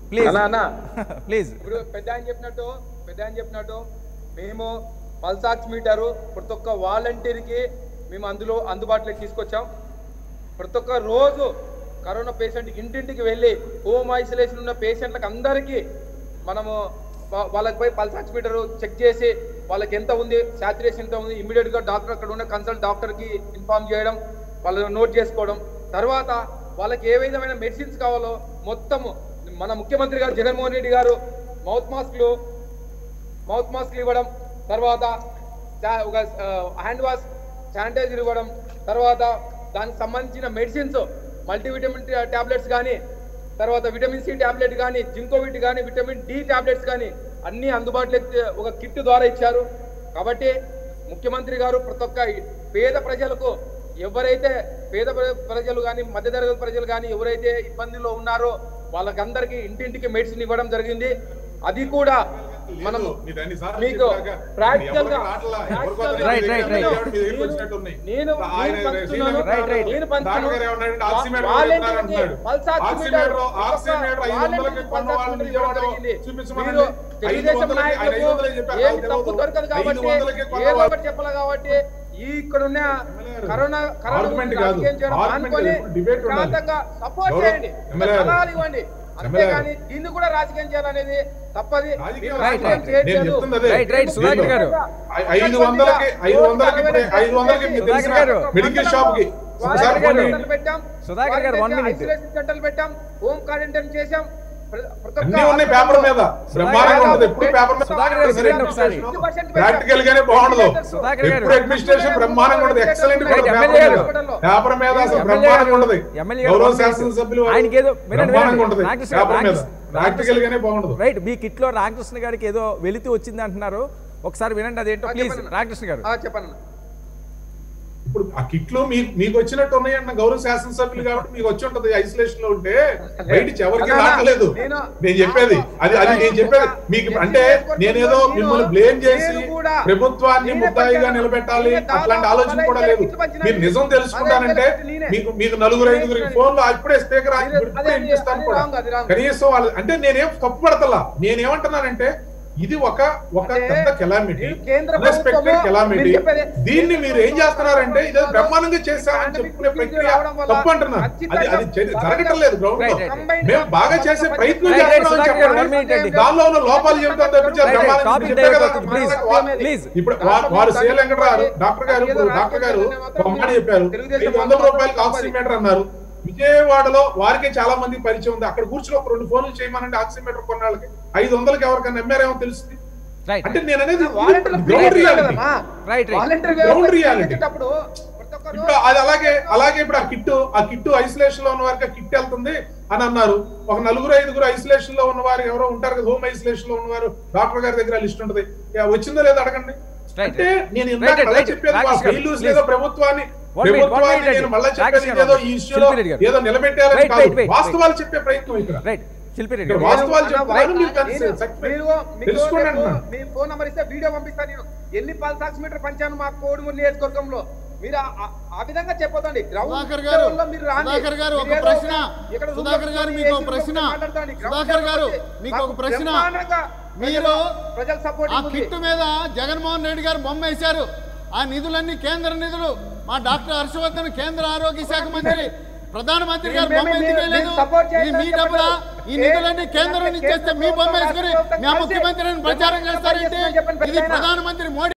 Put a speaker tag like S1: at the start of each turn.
S1: Please
S2: అన్నా అన్నా
S1: please
S2: ఇప్పుడు పెద్ద ఆయన చెప్పినట్టు పెద్ద ఆయన చెప్పినట్టు మేము పల్సాక్స్ మీటరు ప్రతి ఒక్క వాలంటీర్కి మేము అందులో అందుబాటులోకి తీసుకొచ్చాం ప్రతి ఒక్క రోజు కరోనా పేషెంట్ ఇంటింటికి వెళ్ళి హోమ్ ఐసోలేషన్ ఉన్న పేషెంట్లకు అందరికీ మనము వా- వాళ్ళకి పోయి పల్స్ ఆక్సిమీటర్ చెక్ చేసి వాళ్ళకి ఎంత ఉంది సాచురేషన్ ఎంత ఉంది ఇమీడియట్ గా డాక్టర్ అక్కడ ఉన్న కన్సల్ట్ డాక్టర్ కి ఇన్ఫార్మ్ చేయడం వాళ్ళు నోట్ చేసుకోవడం తర్వాత వాళ్ళకి ఏ విధమైన మెడిసిన్స్ కావాలో మొత్తము మన ముఖ్యమంత్రి గారు జగన్మోహన్ రెడ్డి గారు మౌత్ మాస్క్లు మౌత్ మాస్క్లు ఇవ్వడం తర్వాత శా- ఒక హ్యాండ్ వాష్ శానిటైజర్ ఇవ్వడం తర్వాత దానికి సంబంధించిన మెడిసిన్స్ మల్టీవిటమిన్ టాబ్లెట్స్ కానీ తర్వాత విటమిన్ సి టాబ్లెట్ కానీ జింకోవిట్ కానీ విటమిన్ డి టాబ్లెట్స్ కానీ అన్నీ అందుబాటులో ఒక కిట్ ద్వారా ఇచ్చారు కాబట్టి ముఖ్యమంత్రి గారు ప్రతి ఒక్క పేద ప్రజలకు ఎవరైతే పేద ప్ర- ప్రజలు కానీ మధ్యతరగతి ప్రజలు కానీ ఎవరైతే ఇబ్బందుల్లో ఉన్నారో వాళ్ళకందరికీ ఇంటింటికి మెడిసిన్ ఇవ్వడం జరిగింది అది కూడా మనం
S3: మీరు అన్నిసార్లు
S2: మీకు
S3: చెప్పాక
S2: ప్రాక్టికల్ గా
S3: ఎవరు రావట్లా, ఎవరు
S2: ప్రాక్టికల్ గా
S1: Right, right, right.
S3: ఎవరు మీ దగ్గరికి వచ్చినట్టున్నాయి.
S2: నేను
S3: ఆయన
S2: నేను పంచుతున్నాను.
S3: Sri Lanka
S1: Right, right.
S2: నేను
S3: డాక్టర్
S2: పంచుతున్నాను.
S3: గారు ఏమన్నాడంటే ఆక్సిమీటర్
S2: వాళ్ళేంటి
S3: ఇస్తున్నారు అంటున్నాడు.
S2: పల్స్
S3: ఆక్సిమీటర్
S2: ఆక్సిమీటర్
S3: ఆక్సిమీటర్ ఐదు వందలకి
S2: వాళ్ళేంటి
S3: కొన్న
S2: పల్స్
S3: వాళ్ళని
S2: ఆక్సిమీటర్
S3: విజయవాడలో
S2: జరిగింది.
S3: చూపించమనండి.
S2: మీరు
S3: ఐదు
S2: తెలుగుదేశం
S3: వందలకి- ఆయన ఐదు
S2: నాయకులకు
S3: వందలే చెప్పారు.
S2: ఏం
S3: నాకు
S2: తప్పు
S3: తెలియదు.
S2: దొరకదు
S3: ఐదు
S2: కాబట్టి
S3: వందలకి కొన్న
S2: ఏదో
S3: వాళ్ళు-
S2: ఒకటి చెప్పాలి కాబట్టి ఈ ఇక్కడ ఉన్న కరోనా కరోనా
S3: Argument
S2: గురించి
S3: కాదు.
S2: రాజకీయం చేయడం
S3: Argument
S2: మానుకొని
S3: కాదు. Debate ఉండాలి.
S2: శాంతంగా సపోర్ట్
S3: గౌరవ్
S2: చేయండి
S3: ఎమ్మెల్యే గారు.
S2: సలహాలు ఇవ్వండి
S3: ఎమ్మెల్యే గారు.
S2: అంతేగాని దీన్ని కూడా రాజకీయం చేయాలనేది తప్పది
S3: రాజకీయం
S2: మీరు
S1: రైట్,
S2: రాజకీయం
S1: రైట్.
S3: నేను
S2: చేయట్లేదు.
S3: చెప్తుంది అదే.
S1: రైట్, రైట్, సుధాకర్ గారు.
S3: ఐ- ఐదు వందలకి ఐదు వందలకి ఇప్పుడు ఐదు వందలకి మీకు
S1: సుధాకర్
S3: తెలిసిన
S1: గారు.
S3: మెడికల్ షాప్ కి ఒకసారి
S1: సుధాకర్ గారు.
S3: పోనీ.
S2: సెంటర్లు పెట్టాం
S1: సుధాకర్ గారు, one minute.
S2: ఐసోలేషన్ సెంటర్లు పెట్టాం హోమ్ క్వారంటైన్ చేశాం ప్ర- ప్రతి ఒక్క
S3: అన్ని ఉన్నాయి పేపర్ మీద బ్రహ్మాండంగా ఉంటుంది ఎప్పుడు పేపర్ మీద
S1: సుధాకర్ గారు, వినండి ఒకసారి.
S3: ప్రాక్టికల్ గానే బాగుండదు
S1: సుధాకర్ గారు.
S3: ఎప్పుడు అడ్మినిస్ట్రేషన్ బ్రహ్మాండంగా ఉండదు ఎక్సలెంట్
S1: రైట్,
S3: పేపర్
S1: ఎమ్మెల్యే గారు.
S3: పేపర్ మీద అసలు
S1: ఎమ్మెల్యే
S3: బ్రహ్మాండంగా
S1: గారు,
S3: ఉండదు
S1: ఎమ్మెల్యే గారు
S3: గౌరవ
S1: one minute.
S3: శాసనసభ్యులు వారు
S1: ఆయనకి ఏదో వినండి,
S3: బ్రహ్మాండంగా
S1: వినండి.
S3: ఉంటుంది
S1: రామకృష్ణ గారు,
S3: పేపర్ మీద
S1: రామకృష్ణ-
S3: ప్రాక్టికల్ గానే బాగుండదు
S1: రైట్ మీ కిట్ లో రామకృష్ణ గారికి ఏదో వెలితి వచ్చింది అంటున్నారు ఒకసారి వినండి అదేంటో
S2: ఆ,
S1: ప్లీజ్
S2: చెప్పండి.
S1: రామకృష్ణ గారు
S2: ఆ, చెప్పండి
S3: ఇప్పుడు ఆ కిట్లు మీకు మీకు వచ్చినట్టు ఉన్నాయన్న గౌరవ శాసనసభ్యులు కాబట్టి మీకు వచ్చి ఉంటది ఐసోలేషన్ లో ఉంటే బయట ఎవరికి
S2: అన్నా,
S3: రావట్లేదు
S2: నేను-
S3: నేను చెప్పేది అది అది నేను చెప్పేది మీకు అంటే నేనేదో మిమ్మల్ని బ్లేమ్ చేసి
S2: నేను కూడా-
S3: ప్రభుత్వాన్ని
S2: నేనే
S3: ముద్దాయిగా
S2: పంచాను.
S3: నిలబెట్టాలి
S2: నేనే దాదాపు
S3: అట్లాంటి ఆలోచన కూడా
S2: పదహైదు
S3: లేదు
S2: కిట్లు పంచినా
S3: మీరు నిజం
S2: నేను.
S3: తెలుసుకుంటానంటే
S2: పదహైదు నేనే.
S3: మీకు మీకు నలుగురు ఐదుగురికి
S2: నేనే.
S3: ఫోన్లు అప్పుడే స్పీకర్
S2: అదే-
S3: ఇప్పుడే
S2: అదే-
S3: వినిపిస్తాను
S2: అది
S3: కూడా
S2: wrong, అది wrong.
S3: కనీసం వాళ్ళు అంటే నేనేం తప్పు పడతలా నేనేమంటున్నానంటే ఇది ఒక ఒక
S2: అంటే
S3: పెద్ద కెలామిటీ
S2: మీరు కేంద్ర
S3: అన్ఎక్స్పెక్టెడ్
S2: ప్రభుత్వము
S3: కెలామిటీ
S2: మీరు చెప్పేది
S3: దీన్ని
S2: కేంద్ర
S3: మీరు ఏం చేస్తున్నారంటే ఇదో
S2: ప్రభుత్వం
S3: బ్రహ్మాండంగా చేశామని
S2: పాండమిక్
S3: చెప్పుకునే
S2: డిసీజ్
S3: ప్రక్రియ
S2: రావడం వల్ల
S3: తప్పు అంటున్నా అది
S2: ఖచ్చితంగా
S3: అది చే-
S2: బాగా
S3: జరగటం లేదు గ్రౌండ్ లో
S1: రైట్, రైట్.
S2: combined
S3: మేము బాగా
S2: గా
S3: చేసే
S2: పని-
S3: ప్రయత్నం
S1: రైట్, రైట్,
S3: చేస్తున్నామని
S1: సుధాకర్ గారు, one
S3: చెప్పండి
S1: minute అండి.
S3: దానిలో ఉన్న లోపాలు చెబుతాం తప్పించి అది
S1: రైట్, రైట్,
S3: బ్రహ్మాండంగా
S1: టాపిక్
S3: చెప్పే కదా.
S1: డైవర్ట్ ప్లీజ్,
S3: వా-
S1: ప్లీజ్.
S3: ఇప్పుడు వా- వారు సి వెంకటరావు డాక్టర్ గారు ఇప్పుడు డాక్టర్ గారు ఒక మాట చెప్పారు ఐదు వందల రూపాయలకి ఆక్సిమీటర్ అన్నారు విజయవాడలో వారికే చాలా మంది పరిచయం ఉంది అక్కడ కూర్చుని ఒక రెండు ఫోన్లు చేయమనంటే ఆక్సిమీటర్ కొన్న వాళ్ళకి ఐదు వందలకి ఎవరికైనా ఎమ్మారేమో తెలుస్తుంది
S1: రైట్
S3: అంటే నేను అనేది
S2: వాలంటీర్ల
S3: ground reality
S1: right, right.
S2: Volunteer
S3: Ground
S2: వ్యవస్థ
S3: reality.
S2: చేసేటప్పుడు ప్రతి ఒక్కరు
S3: ఇప్పుడు అది అలాగే అలాగే ఇప్పుడు ఆ కిట్టు ఆ కిట్టు ఐసోలేషన్ లో ఉన్న వారికి కిట్ వెళ్తుంది అని అన్నారు ఒక నలుగురు ఐదుగురు ఐసోలేషన్ లో ఉన్న వారు ఎవరో ఉంటారు కదా హోమ్ ఐసోలేషన్ లో ఉన్నవారు డాక్టర్ గారి దగ్గర లిస్ట్ ఉంటది యా, వచ్చిందో లేదో అడగండి
S1: Right.
S3: అంటే నేను
S1: Right,
S3: ఇందాక
S1: right,
S3: అలా
S1: right.
S3: చెప్పేది
S1: రాకేష్ గారు,
S3: ఫెయిల్యూస్
S1: please.
S3: ఏదో ప్రభుత్వాన్ని
S1: One minute, one
S3: ప్రభుత్వాన్ని
S1: minute
S3: నేను
S1: అండి.
S3: మళ్ళీ
S1: రాకేష్
S3: చెప్పేది
S1: గారు,
S3: ఏదో ఈ ఇష్యూలో
S1: శిల్పిరెడ్డి గారు.
S3: ఏదో నిలబెట్టాలని
S1: Wait,
S3: కాదు
S1: wait, wait,
S3: వాస్తవాలు చెప్పే ప్రయత్నం ఇక్కడ
S1: రైట్ శిల్పి రెడ్డి
S3: ఇక్కడ
S1: గారు.
S3: వాస్తవాలు
S2: నేను-
S3: చెప్తాను మీరు
S2: నేను-
S3: కన్సి-
S2: మీరు మీకు
S3: తెలుసుకోండి
S2: రేపు
S3: అంటున్నా.
S2: మీ ఫోన్ నంబర్ ఇస్తే వీడియో పంపిస్తాను నేను ఎన్ని పల్స్ ఆక్సిమీటర్ పంచాను మా కోడుమూరు నియోజకవర్గంలో మీరు ఆ- ఆ- ఆ విధంగా చెప్పొద్దండి గ్రౌండ్
S4: సుధాకర్ గారు,
S2: లెవెల్లో మీరు రాండి.
S4: సుధాకర్ గారు, ఒక
S2: మీరు ఏదో
S4: ప్రశ్న.
S2: ఇక్కడ రూమ్లో
S4: సుధాకర్ గారు,
S2: కూర్చొని
S4: మీకు ఒక
S2: ఏసీ
S4: ప్రశ్న.
S2: రూమ్లో మాట్లాడతాండి. గ్రౌండ్
S4: సుధాకర్ గారు,
S2: లెవెల్లో
S4: మీకు ఒక
S2: మాకు
S4: ప్రశ్న.
S2: బ్రహ్మాండంగా
S4: మీరు
S2: ప్రజల సపోర్ట్
S4: ఆ కిట్ మీద జగన్మోహన్ రెడ్డి గారు బొమ్మ వేశారు ఆ నిధులన్నీ కేంద్ర నిధులు మా డాక్టర్ హర్షవర్ధన్ కేంద్ర ఆరోగ్య శాఖ మంత్రి ప్రధానమంత్రి గారు
S2: మేము-
S4: బొమ్మ
S2: మేము-
S4: ఎందుకు
S2: మేము
S4: వేయలేదు
S2: సపోర్ట్
S4: ఇది మీ
S2: చేయట్లేదు
S4: డబ్బులా ఈ
S2: చెప్పండి.
S4: నిధులన్నీ కేంద్రం నుంచి
S2: కేంద్ర
S4: చేస్తే మీ బొమ్మ వేసుకుని
S2: ప్రభుత్వం
S4: మా
S2: కలిసి
S4: ముఖ్యమంత్రిని ప్రచారం
S2: బ్రహ్మాండంగా
S4: చేస్తారంటే
S2: పనిచేస్తుందని చెప్పండి
S4: ఇది
S2: పెద్దయినా.
S4: ప్రధానమంత్రి మోడీ